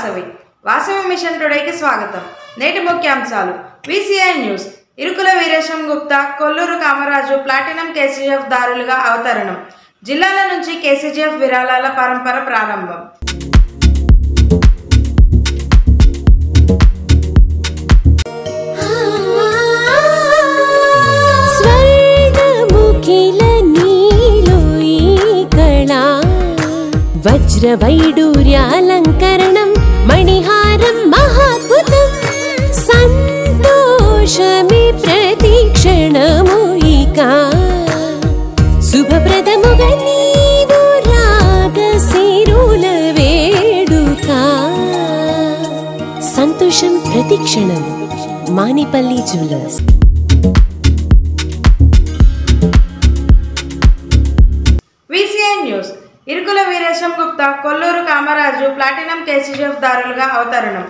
Vasavi Vasavi machine టుడేకి స్వాగతం నేటి ముఖ్యాంశాలు VCI news Irukula Veeresham Gupta Kolluru Kamaraju platinum KCF దారులుగా అవతరణం జిల్లాల నుంచి కేసీజీఎఫ్ విరాళాల పరంపర ప్రారంభం స్వర్గముఖిల నీలో ఈ కళా వజ్రవైడూర్యాలంకరణం మణిహారం మహాద్భుతం సంతోషమే ప్రతిక్షణము ఇక శుభప్రదముగా నీవు రాగ సిరుల వేడుక సంతోషం ప్రతిక్షణం Manipalli jewellers VCI news Irukula Veeresham Gupta Kolluru Kamaraju platinum KCGF దారులుగా అవతరణం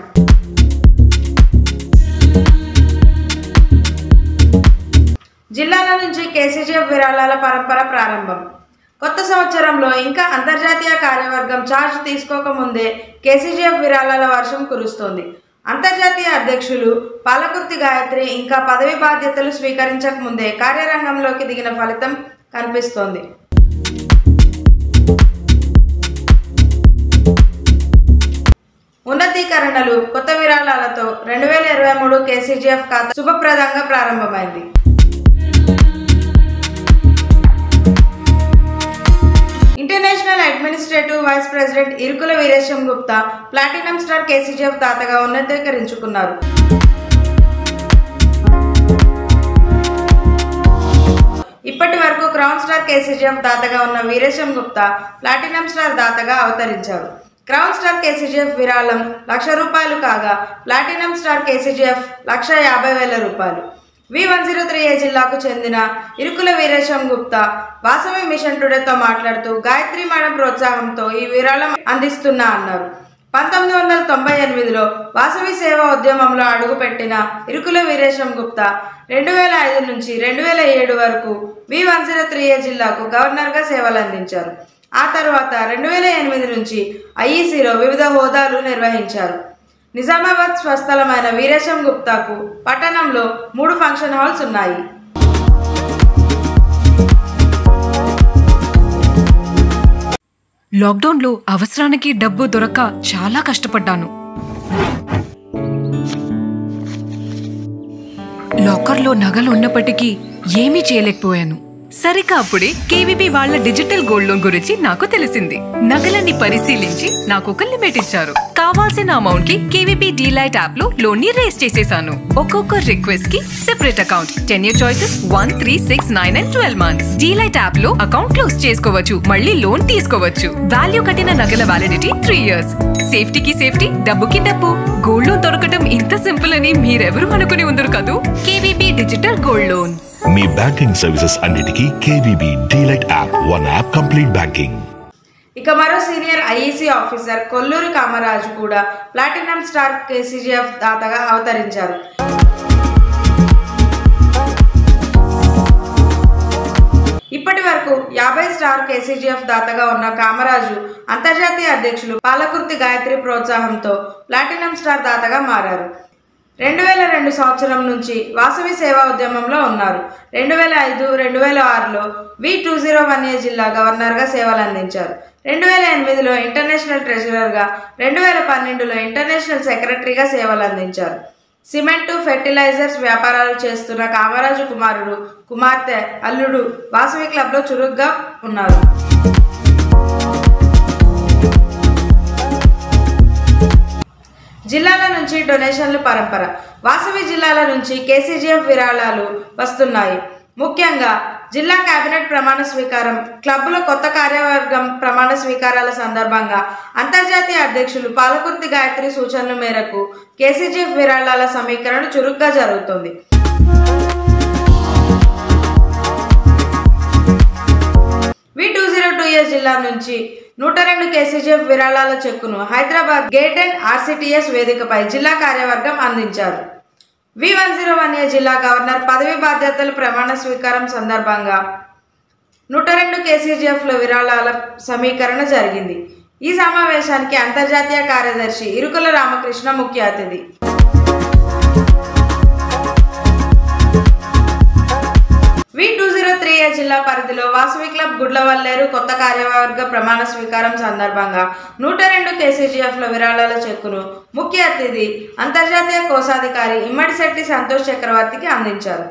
జిల్లాల నుంచి కేసీజీఎఫ్ విరాళాల పరంపర ప్రారంభం కొత్త సంవత్సరంలో ఇంకా అంతర్జాతీయ కార్యవర్గం ఛార్జ్ తీసుకోకముందే కేసీజీఎఫ్ విరాళాల వర్షం కురుస్తోంది అంతర్జాతీయ అధ్యక్షులు పాలకుర్తి గాయత్రి ఇంకా పదవి బాధ్యతలు స్వీకరించక ముందే కార్యరంగంలోకి దిగిన ఫలితం కనిపిస్తోంది ఉన్నతీకరణలు కొత్త విరాళాలతో రెండు వేల ఇరవై మూడు కేసీజీఎఫ్ ఖాతా శుభప్రదంగా ప్రారంభమైంది international administrative vice president Irukula Veeresham Gupta platinum star KCGF దాతగా ఉన్నతీకరించుకున్నారు ఇప్పటి వరకు క్రౌన్ స్టార్ కేసీజీఎఫ్ దాతగా ఉన్న వీరేశం గుప్తా ప్లాటినం స్టార్ దాతగా అవతరించారు క్రౌన్ స్టార్ కేసీజీఎఫ్ విరాళం లక్ష రూపాయలు కాగా ప్లాటినం స్టార్ కేసీజీఎఫ్ లక్ష యాభై వేల రూపాయలు V one zero three A జిల్లాకు చెందిన ఇరుకుల వీరేశం గుప్తా వాసవి మిషన్ టుడేతో మాట్లాడుతూ గాయత్రి మేడం ప్రోత్సాహంతో ఈ విరాళం అందిస్తున్నా అన్నారు పంతొమ్మిది వందల తొంభై ఎనిమిదిలో వాసవి సేవా ఉద్యమంలో అడుగుపెట్టిన ఇరుకుల వీరేశం గుప్తా రెండు వేల ఐదు నుంచి రెండు వేల ఏడు వరకు V one zero three A జిల్లాకు గవర్నర్గా సేవలు అందించారు ఆ తర్వాత రెండు వేల ఎనిమిది నుంచి ఐఈసీలో వివిధ హోదాలు నిర్వహించారు నిజామాబాద్ స్వస్థలమైన వీరేశం గుప్తాకు పట్టణంలో మూడు ఫంక్షన్ హాల్స్ ఉన్నాయి లాక్డౌన్లో అవసరానికి డబ్బు దొరక్క చాలా కష్టపడ్డాను లాకర్లో నగలు ఉన్నప్పటికీ ఏమీ చేయలేకపోయాను సరిగ్గా అప్పుడే కేవీబీ వాళ్ళ డిజిటల్ గోల్డ్ లోన్ గురించి నాకు తెలిసింది నగలన్నీ పరిశీలించి నాకు ఒక లిమిట్ ఇచ్చారు కావాల్సిన అమౌంట్ కి కేవీబీ డీలైట్ యాప్ లో లోన్ ని రేస్ చేసేసాను ఒక్కొక్క రిక్వెస్ట్ కి separate account ten year choices one three six nine and twelve months delight app లో అకౌంట్ క్లోజ్ చేసుకోవచ్చు మళ్ళీ లోన్ తీసుకోవచ్చు వాల్యూ కట్టిన నగల వ్యాలిడిటీ త్రీ ఇయర్స్ సేఫ్టీకి సేఫ్టీ డబ్బుకి డబ్బు గోల్డ్ లోన్ దొరకటం ఇంత సింపుల్ అని మీరెవరూ అనుకుని ఉండరు కదూ కేవీబీ డిజిటల్ గోల్డ్ లోన్ మీ బ్యాంకింగ్ సర్వీసెస్ అన్నిటికీ KVB delight app one app complete banking ఇక మరో senior IEC officer Kolluru Kamaraju కూడా ప్లాటినం స్టార్ కేసీజీఎఫ్ దాతగా అవతరించారు ఇప్పటి వరకు యాభై స్టార్ కేసీజీఎఫ్ దాతగా ఉన్న కామరాజు అంతర్జాతీయ అధ్యక్షులు పాలకుర్తి గాయత్రి ప్రోత్సాహంతో ప్లాటినం స్టార్ దాతగా మారారు రెండు వేల రెండు సంవత్సరం నుంచి వాసవి సేవా ఉద్యమంలో ఉన్నారు రెండు వేల ఐదు రెండు వేల ఆరులో V two zero one A జిల్లా గవర్నర్గా సేవలు అందించారు రెండు వేల ఎనిమిదిలో ఇంటర్నేషనల్ ట్రెజరర్గా రెండు వేల పన్నెండులో ఇంటర్నేషనల్ సెక్రటరీగా సేవలు అందించారు సిమెంటు ఫెర్టిలైజర్స్ వ్యాపారాలు చేస్తున్న కామరాజు కుమారుడు కుమార్తె అల్లుడు వాసవి క్లబ్లో చురుగ్గా ఉన్నారు జిల్లాల నుంచి డొనేషన్లు పరంపర వాసవి జిల్లాల నుంచి కేసీజీఎఫ్ విరాళాలు వస్తున్నాయి ముఖ్యంగా జిల్లా కేబినెట్ ప్రమాణ స్వీకారం క్లబ్లో కొత్త కార్యవర్గం ప్రమాణ స్వీకారాల సందర్భంగా అంతర్జాతీయ అధ్యక్షులు పాలకుర్తి గాయత్రి సూచనల మేరకు కేసీజీఎఫ్ విరాళాల సమీకరణ చురుగ్గా జరుగుతుంది V two zero two A జిల్లా నుంచి నూట రెండు కేసీజీఎఫ్ విరాళాల చెక్కును హైదరాబాద్ గేట్ అండ్ ఆర్సిటిఎస్ వేదికపై జిల్లా కార్యవర్గం అందించారు V one zero one A జిల్లా గవర్నర్ పదవి బాధ్యతల ప్రమాణ స్వీకారం సందర్భంగా నూట రెండు కేసీజీఎఫ్ల విరాళాల సమీకరణ జరిగింది ఈ సమావేశానికి అంతర్జాతీయ కార్యదర్శి ఇరుకుల రామకృష్ణ ముఖ్య అతిథి V two zero three A జిల్లా పరిధిలో వాసవి క్లబ్ గుడ్లవల్లేరు కొత్త కార్యవర్గ ప్రమాణ స్వీకారం సందర్భంగా నూట రెండు కేసీజీఎఫ్ల విరాళాల చెక్కును ముఖ్య అతిథి అంతర్జాతీయ కోశాధికారి ఇమ్మడిశెట్టి సంతోష్ చక్రవర్తికి అందించారు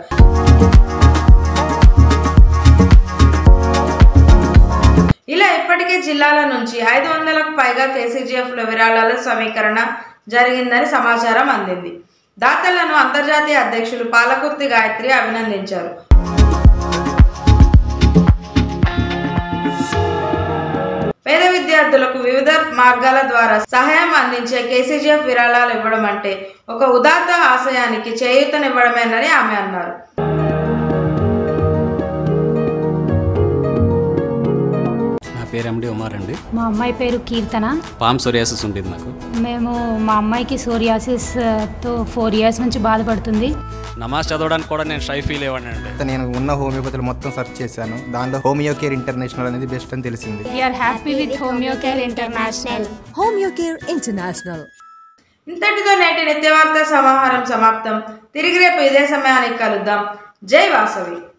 ఇలా ఇప్పటికే జిల్లాల నుంచి ఐదు వందలకు పైగా కేసీజీఎఫ్ల విరాళాల సమీకరణ జరిగిందని సమాచారం అందింది దాతలను అంతర్జాతీయ అధ్యక్షులు పాలకుర్తి గాయత్రి అభినందించారు పేద విద్యార్థులకు వివిధ మార్గాల ద్వారా సహాయం అందించే కేసీజీఎఫ్ విరాళాలు ఇవ్వడం అంటే ఒక ఉదాత్త ఆశయానికి చేయూతనివ్వడమేనని ఆమె అన్నారు నా పేరు ఎండి ఉమార్ అండి మా అమ్మాయి పేరు కీర్తన పామ్ సోరియాసిస్ ఉండేది నాకు మేము మా అమ్మాయికి సోరియాసిస్ తో ఫోర్ ఇయర్స్ నుంచి బాధపడుతుంది నమాజ్ చదవడానికి కూడా నేను షై ఫీల్ అయ్యాను అండి నేను ఉన్న హోమియోపతిలో మొత్తం సెర్చ్ చేశాను దానిలో హోమియో కేర్ ఇంటర్నేషనల్ అనేది బెస్ట్ అని తెలిసింది we are happy with homeo care international Homeocare International. ఇంతటితో నేటి నిత్యవార్త సమాహారం సమాప్తం తిరిగి రేపు ఇదే సమయానికి కలుద్దాం జై వాసవి